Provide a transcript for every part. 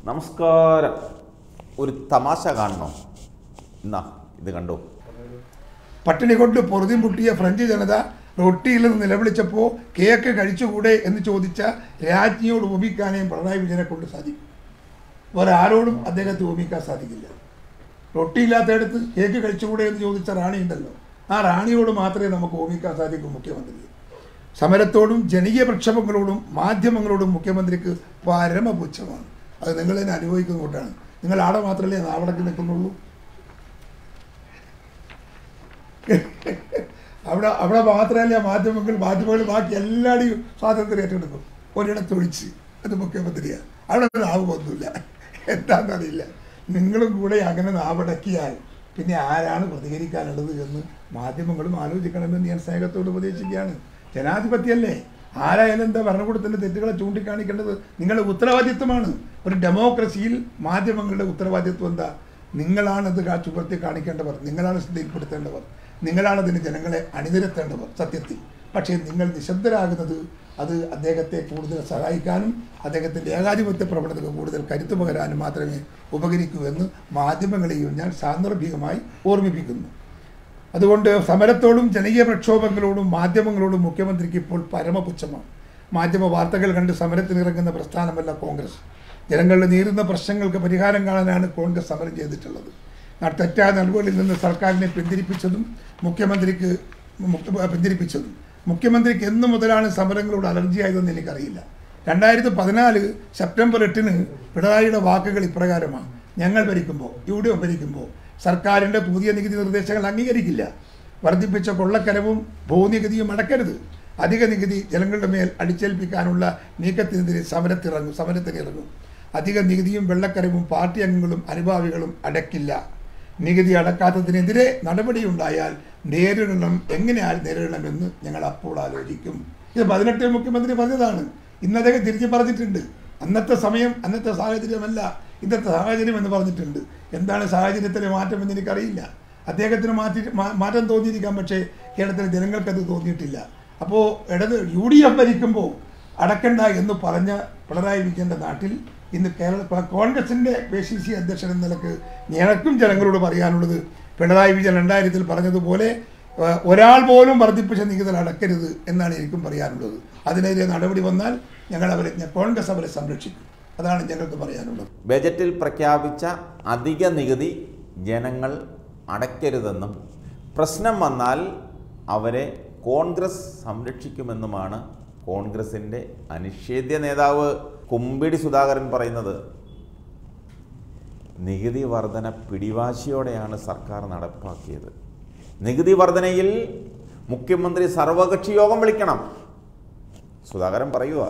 നമസ്കാരം ഒരു തമാശ കാണണോ എന്നാ ഇത് കണ്ടു പട്ടിണി കൊണ്ട് പൊറുതി മുട്ടിയ ഫ്രഞ്ച് ജനത റൊട്ടിയിൽ നിന്ന് നിലവിളിച്ചപ്പോൾ കേക്ക് കഴിച്ചുകൂടെ എന്ന് ചോദിച്ച രാജ്ഞിയോട് ഉപമിക്കാനേ പിണറായി വിജയനെ കൊണ്ട് സാധിക്കും വേറെ ആരോടും അദ്ദേഹത്തെ ഉപമിക്കാൻ സാധിക്കില്ല റൊട്ടിയില്ലാത്തയിടത്ത് കേക്ക് കഴിച്ചുകൂടെ എന്ന് ചോദിച്ച റാണി ഉണ്ടല്ലോ ആ റാണിയോട് മാത്രമേ നമുക്ക് ഉപമിക്കാൻ സാധിക്കൂ മുഖ്യമന്ത്രി സമരത്തോടും ജനകീയ പ്രക്ഷോഭങ്ങളോടും മാധ്യമങ്ങളോടും മുഖ്യമന്ത്രിക്ക് പരമപുച്ഛമാണ് അത് നിങ്ങൾ തന്നെ അനുഭവിക്കുന്നതുകൊണ്ടാണ് നിങ്ങൾ ആടെ മാത്രമല്ലേ നാവടക്ക് നിൽക്കുന്നുള്ളൂ അവിടെ അവിടെ മാത്രമല്ല മാധ്യമങ്ങൾ മാധ്യമങ്ങൾ ബാക്കി എല്ലാവരുടെയും സ്വാതന്ത്ര്യം ഏറ്റെടുക്കും ഒരിടത്തൊഴിച്ച് അത് മുഖ്യമന്ത്രിയാണ് അവിടെ ഒരു നാവുമൊന്നുമില്ല എന്താണെന്നറിയില്ല നിങ്ങളും കൂടെ അങ്ങനെ നാവടക്കിയാൽ പിന്നെ ആരാണ് പ്രതികരിക്കാനുള്ളത് എന്ന് മാധ്യമങ്ങളും ആലോചിക്കണമെന്ന് ഞാൻ സ്നേഹത്തോട് ഉപദേശിക്കുകയാണ് ജനാധിപത്യമല്ലേ ആരായാലും എന്താ ഭരണകൂടത്തിൻ്റെ തെറ്റുകളെ ചൂണ്ടിക്കാണിക്കേണ്ടത് നിങ്ങളുടെ ഉത്തരവാദിത്വമാണ് ഒരു ഡെമോക്രസിയിൽ മാധ്യമങ്ങളുടെ ഉത്തരവാദിത്വം എന്താ നിങ്ങളാണത് കാ ചുമർത്തി കാണിക്കേണ്ടവർ നിങ്ങളാണ് ശ്രദ്ധയിൽപ്പെടുത്തേണ്ടവർ നിങ്ങളാണ് അതിന് ജനങ്ങളെ അണിനിരത്തേണ്ടവർ സത്യത്തിൽ പക്ഷേ നിങ്ങൾ നിശബ്ദരാകുന്നത് അത് അദ്ദേഹത്തെ കൂടുതൽ സഹായിക്കാനും അദ്ദേഹത്തിൻ്റെ ഏകാധിപത്യ പ്രവണതകൾ കൂടുതൽ കരുത്തു പകരാനും മാത്രമേ ഉപകരിക്കൂ എന്ന് മാധ്യമങ്ങളെയും ഞാൻ സാന്ദർഭികമായി ഓർമ്മിപ്പിക്കുന്നു അതുകൊണ്ട് സമരത്തോടും ജനകീയ പ്രക്ഷോഭങ്ങളോടും മാധ്യമങ്ങളോടും മുഖ്യമന്ത്രിക്ക് ഇപ്പോൾ പരമപുച്ഛമാണ് മാധ്യമ വാർത്തകൾ കണ്ട് സമരത്തിനിറങ്ങുന്ന പ്രസ്ഥാനമല്ല കോൺഗ്രസ് ജനങ്ങളുടെ നേരിടുന്ന പ്രശ്നങ്ങൾക്ക് പരിഹാരം കാണാനാണ് കോൺഗ്രസ് സമരം ചെയ്തിട്ടുള്ളത് ആ തെറ്റായ നടപടികളിൽ നിന്ന് സർക്കാരിനെ പിന്തിരിപ്പിച്ചതും മുഖ്യമന്ത്രിക്ക് മുഖ്യ- പിന്തിരിപ്പിച്ചതും മുഖ്യമന്ത്രിക്ക് എന്നു മുതലാണ് സമരങ്ങളോട് അലർജി ആയതെന്ന് എനിക്കറിയില്ല രണ്ടായിരത്തി പതിനാല് സെപ്റ്റംബർ എട്ടിന് പിണറായിയുടെ വാക്കുകൾ ഇപ്രകാരമാണ് ഞങ്ങൾ ഭരിക്കുമ്പോൾ യു ഡി എഫ് ഭരിക്കുമ്പോൾ സർക്കാരിൻ്റെ പുതിയ നികുതി നിർദ്ദേശങ്ങൾ അംഗീകരിക്കില്ല വർദ്ധിപ്പിച്ച കൊള്ളക്കരവും ഭൂനികുതിയും അടക്കരുത് അധിക നികുതി ജനങ്ങളുടെ മേൽ അടിച്ചേൽപ്പിക്കാനുള്ള നീക്കത്തിനെതിരെ സമരത്തിറങ്ങും സമരത്തിനിറങ്ങും അധിക നികുതിയും വെള്ളക്കരവും പാർട്ടി അംഗങ്ങളും അനുഭാവികളും അടക്കില്ല നികുതി അടക്കാത്തതിനെതിരെ നടപടിയുണ്ടായാൽ നേരിടണം എങ്ങനെ ആ നേരിടണമെന്ന് ഞങ്ങൾ അപ്പോൾ ആലോചിക്കും ഇത് പതിനെട്ടിൽ മുഖ്യമന്ത്രി പറഞ്ഞതാണ് ഇന്ന് അദ്ദേഹം തിരിച്ചു പറഞ്ഞിട്ടുണ്ട് അന്നത്തെ സമയം അന്നത്തെ സാഹചര്യമല്ല ഇന്നത്തെ സാഹചര്യം എന്ന് പറഞ്ഞിട്ടുണ്ട് എന്താണ് സാഹചര്യത്തിലെ മാറ്റം എന്ന് എനിക്കറിയില്ല അദ്ദേഹത്തിന് മാറ്റി മാ- മാറ്റം തോന്നിയിരിക്കാം പക്ഷേ കേരളത്തിലെ ജനങ്ങൾക്കത് തോന്നിയിട്ടില്ല അപ്പോൾ ഇടത് യു ഡി എഫ് ഭരിക്കുമ്പോൾ അടക്കണ്ട എന്ന് പറഞ്ഞ പിണറായി വിജയൻ്റെ നാട്ടിൽ ഇന്ന് കേരള പ- കോൺഗ്രസിൻ്റെ പി സി സി അധ്യക്ഷൻ എന്ന നിലക്ക് ഞങ്ങൾക്കും ജനങ്ങളോട് പറയാനുള്ളത് പിണറായി വിജയൻ രണ്ടായിരത്തിൽ പറഞ്ഞതുപോലെ ആ, ഒരാൾ പോലും വർദ്ധിപ്പിച്ച നികുതി അടക്കരുത് എന്നാണ് എനിക്കും പറയാനുള്ളത് അതിനെതിരെ നടപടി വന്നാൽ ഞങ്ങൾ അവരെ കോൺഗ്രസ് അവരെ സംരക്ഷിക്കും അതാണ് ഞങ്ങൾക്ക് പറയാനുള്ളത് ബജറ്റിൽ പ്രഖ്യാപിച്ച അധിക നികുതി ജനങ്ങൾ അടയ്ക്കരുതെന്നും പ്രശ്നം വന്നാൽ അവരെ കോൺഗ്രസ് സംരക്ഷിക്കുമെന്നുമാണ് കോൺഗ്രസിൻ്റെ അനിഷേധ്യ നേതാവ് കുമ്പിടി സുധാകരൻ പറയുന്നത് നികുതി വർധന പിടിവാശിയോടെയാണ് സർക്കാർ നടപ്പാക്കിയത് നികുതി വർധനയിൽ മുഖ്യമന്ത്രി സർവകക്ഷി യോഗം വിളിക്കണം സുധാകരൻ പറയുക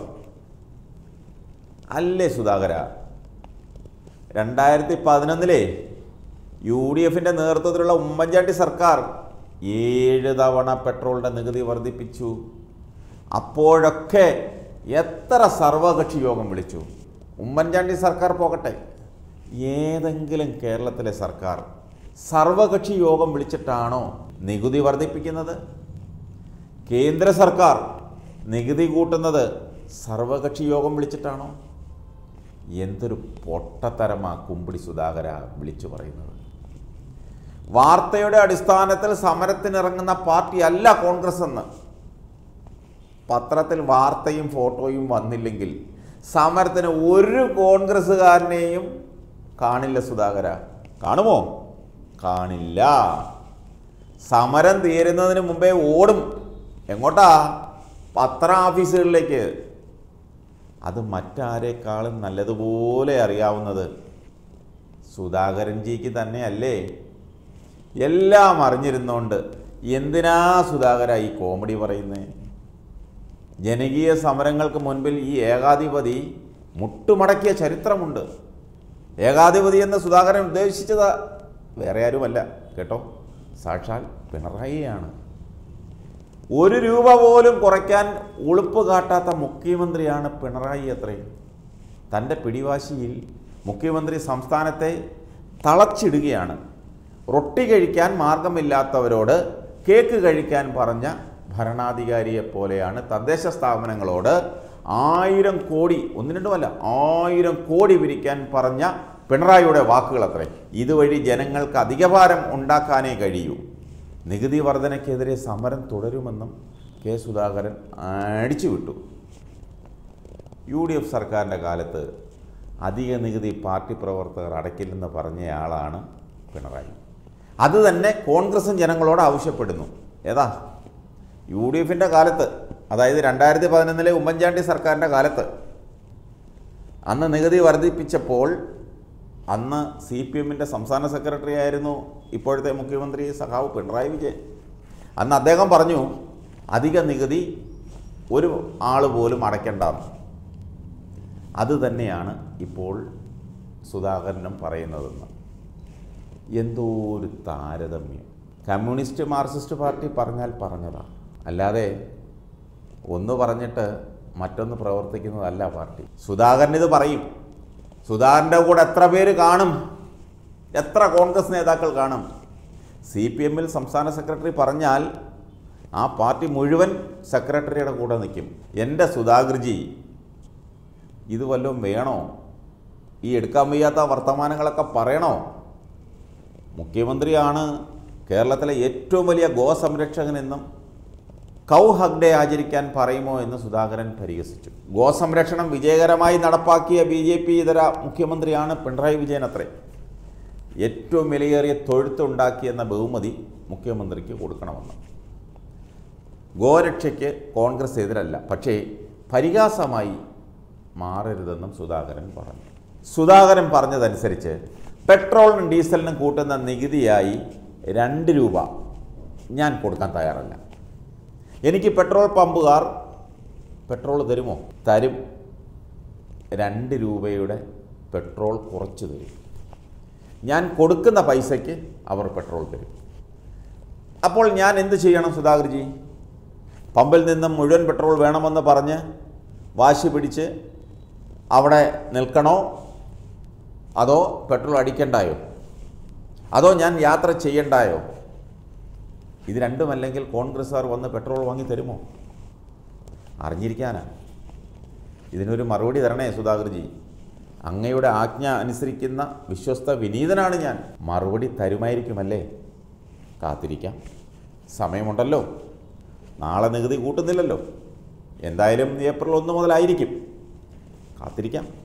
അല്ലേ സുധാകര രണ്ടായിരത്തി പതിനൊന്നിലെ യു ഡി എഫിൻ്റെ നേതൃത്വത്തിലുള്ള ഉമ്മൻചാണ്ടി സർക്കാർ ഏഴ് തവണ പെട്രോളിൻ്റെ നികുതി വർദ്ധിപ്പിച്ചു അപ്പോഴൊക്കെ എത്ര സർവകക്ഷി യോഗം വിളിച്ചു ഉമ്മൻചാണ്ടി സർക്കാർ പോകട്ടെ ഏതെങ്കിലും കേരളത്തിലെ സർക്കാർ സർവകക്ഷി യോഗം വിളിച്ചിട്ടാണോ നികുതി വർദ്ധിപ്പിക്കുന്നത് കേന്ദ്ര സർക്കാർ നികുതി കൂട്ടുന്നത് സർവകക്ഷി യോഗം വിളിച്ചിട്ടാണോ എന്തൊരു പൊട്ടത്തരമാ കുമ്പിടി സുധാകര വിളിച്ചു പറയുന്നത് വാർത്തയുടെ അടിസ്ഥാനത്തിൽ സമരത്തിനിറങ്ങുന്ന പാർട്ടി അല്ല കോൺഗ്രസ് എന്ന് പത്രത്തിൽ വാർത്തയും ഫോട്ടോയും വന്നില്ലെങ്കിൽ സമരത്തിന് ഒരു കോൺഗ്രസ്സുകാരനെയും കാണില്ല സുധാകര കാണുമോ കാണില്ല സമരം തീരുന്നതിന് മുമ്പേ ഓടും എങ്ങോട്ടാ പത്ര ഓഫീസുകളിലേക്ക് അത് മറ്റാരേക്കാളും നല്ലതുപോലെ അറിയാവുന്നത് സുധാകരൻജിക്ക് തന്നെയല്ലേ എല്ലാം അറിഞ്ഞിരുന്നോണ്ട് എന്തിനാ സുധാകര ഈ കോമഡി പറയുന്നത് ജനകീയ സമരങ്ങൾക്ക് മുൻപിൽ ഈ ഏകാധിപതി മുട്ടുമടക്കിയ ചരിത്രമുണ്ട് ഏകാധിപതി എന്ന് സുധാകരൻ ഉദ്ദേശിച്ചത് വേറെ ആരുമല്ല കേട്ടോ സാക്ഷാൽ പിണറായിയാണ് ഒരു രൂപ പോലും കുറയ്ക്കാൻ ഉളുപ്പ് കാട്ടാത്ത മുഖ്യമന്ത്രിയാണ് പിണറായി അത്രയും തൻ്റെ പിടിവാശിയിൽ മുഖ്യമന്ത്രി സംസ്ഥാനത്തെ തളച്ചിടുകയാണ് റൊട്ടി കഴിക്കാൻ മാർഗമില്ലാത്തവരോട് കേക്ക് കഴിക്കാൻ പറഞ്ഞ ഭരണാധികാരിയെ പോലെയാണ് തദ്ദേശ സ്ഥാപനങ്ങളോട് ആയിരം കോടി ഒന്ന് രണ്ടുമല്ല ആയിരം കോടി പിരിക്കാൻ പറഞ്ഞ പിണറായിയുടെ വാക്കുകൾ അത്രേ ഇതുവഴി ജനങ്ങൾക്ക് അധികഭാരം ഉണ്ടാക്കാനേ കഴിയൂ നികുതി വർധനയ്ക്കെതിരെ സമരം തുടരുമെന്നും കെ സുധാകരൻ അടിച്ചു വിട്ടു യു ഡി എഫ് സർക്കാരിൻ്റെ കാലത്ത് അധിക നികുതി പാർട്ടി പ്രവർത്തകർ അടയ്ക്കില്ലെന്ന് പറഞ്ഞയാളാണ് പിണറായി അത് തന്നെ കോൺഗ്രസും ജനങ്ങളോട് ആവശ്യപ്പെടുന്നു ഏതാ യു ഡി എഫിൻ്റെ കാലത്ത് അതായത് രണ്ടായിരത്തി പതിനൊന്നിലെ ഉമ്മൻചാണ്ടി സർക്കാരിൻ്റെ കാലത്ത് അന്ന് നികുതി വർദ്ധിപ്പിച്ചപ്പോൾ അന്ന് സി പി എമ്മിൻ്റെ സംസ്ഥാന സെക്രട്ടറി ആയിരുന്നു ഇപ്പോഴത്തെ മുഖ്യമന്ത്രി സഖാവ് പിണറായി വിജയൻ അന്ന് അദ്ദേഹം പറഞ്ഞു അധിക നികുതി ഒരു ആൾ പോലും അടയ്ക്കേണ്ടെന്ന് അത് തന്നെയാണ് ഇപ്പോൾ സുധാകരനും പറയുന്നതെന്ന് എന്തോ ഒരു താരതമ്യം കമ്മ്യൂണിസ്റ്റ് മാർക്സിസ്റ്റ് പാർട്ടി പറഞ്ഞാൽ പറഞ്ഞതാണ് അല്ലാതെ ഒന്ന് പറഞ്ഞിട്ട് മറ്റൊന്ന് പ്രവർത്തിക്കുന്നതല്ല പാർട്ടി സുധാകരൻ ഇത് പറയും സുധാകരൻ്റെ കൂടെ എത്ര പേര് കാണും എത്ര കോൺഗ്രസ് നേതാക്കൾ കാണും സി പി എമ്മിൽ സംസ്ഥാന സെക്രട്ടറി പറഞ്ഞാൽ ആ പാർട്ടി മുഴുവൻ സെക്രട്ടറിയുടെ കൂടെ നിൽക്കും എൻ്റെ സുധാകർജി ഇത് വല്ലതും വേണോ ഈ എടുക്കാൻ വയ്യാത്ത വർത്തമാനങ്ങളൊക്കെ പറയണോ മുഖ്യമന്ത്രിയാണ് കേരളത്തിലെ ഏറ്റവും വലിയ ഗോസംരക്ഷകനെന്നും കൗ ഹഗ് ഡേ ആചരിക്കാൻ പറയുമോ എന്ന് സുധാകരൻ പരിഹസിച്ചു ഗോസംരക്ഷണം വിജയകരമായി നടപ്പാക്കിയ ബി ജെ പി ഇതര മുഖ്യമന്ത്രിയാണ് പിണറായി വിജയൻ അത്രേ ഏറ്റവും വിലയേറിയ തൊഴുത്തുണ്ടാക്കിയെന്ന ബഹുമതി മുഖ്യമന്ത്രിക്ക് കൊടുക്കണമെന്ന് ഗോരക്ഷയ്ക്ക് കോൺഗ്രസ് എതിരല്ല പക്ഷേ പരിഹാസമായി മാറരുതെന്നും സുധാകരൻ പറഞ്ഞു സുധാകരൻ പറഞ്ഞതനുസരിച്ച് പെട്രോളിനും ഡീസലിനും കൂട്ടുന്ന നികുതിയായി രണ്ട് രൂപ ഞാൻ കൊടുക്കാൻ തയ്യാറല്ല എനിക്ക് പെട്രോൾ പമ്പുകാർ പെട്രോൾ തരുമോ തരും രണ്ട് രൂപയുടെ പെട്രോൾ കുറച്ച് തരും ഞാൻ കൊടുക്കുന്ന പൈസയ്ക്ക് അവർ പെട്രോൾ തരും അപ്പോൾ ഞാൻ എന്ത് ചെയ്യണം സുധാകർജി പമ്പിൽ നിന്നും മുഴുവൻ പെട്രോൾ വേണമെന്ന് പറഞ്ഞ് വാശി പിടിച്ച് അവിടെ നിൽക്കണോ അതോ പെട്രോൾ അടിക്കണ്ടായോ അതോ ഞാൻ യാത്ര ചെയ്യണ്ടായോ ഇത് രണ്ടുമല്ലെങ്കിൽ കോൺഗ്രസ്സുകാർ വന്ന് പെട്രോൾ വാങ്ങി തരുമോ അറിഞ്ഞിരിക്കാനാ ഇതിനൊരു മറുപടി തരണേ സുധാകർജി അങ്ങയുടെ ആജ്ഞ അനുസരിക്കുന്ന വിശ്വസ്ത വിനീതനാണ് ഞാൻ മറുപടി തരുമായിരിക്കുമല്ലേ കാത്തിരിക്കാം സമയമുണ്ടല്ലോ നാളെ നികുതി കൂട്ടുന്നില്ലല്ലോ എന്തായാലും ഏപ്രിൽ ഒന്ന് മുതലായിരിക്കും കാത്തിരിക്കാം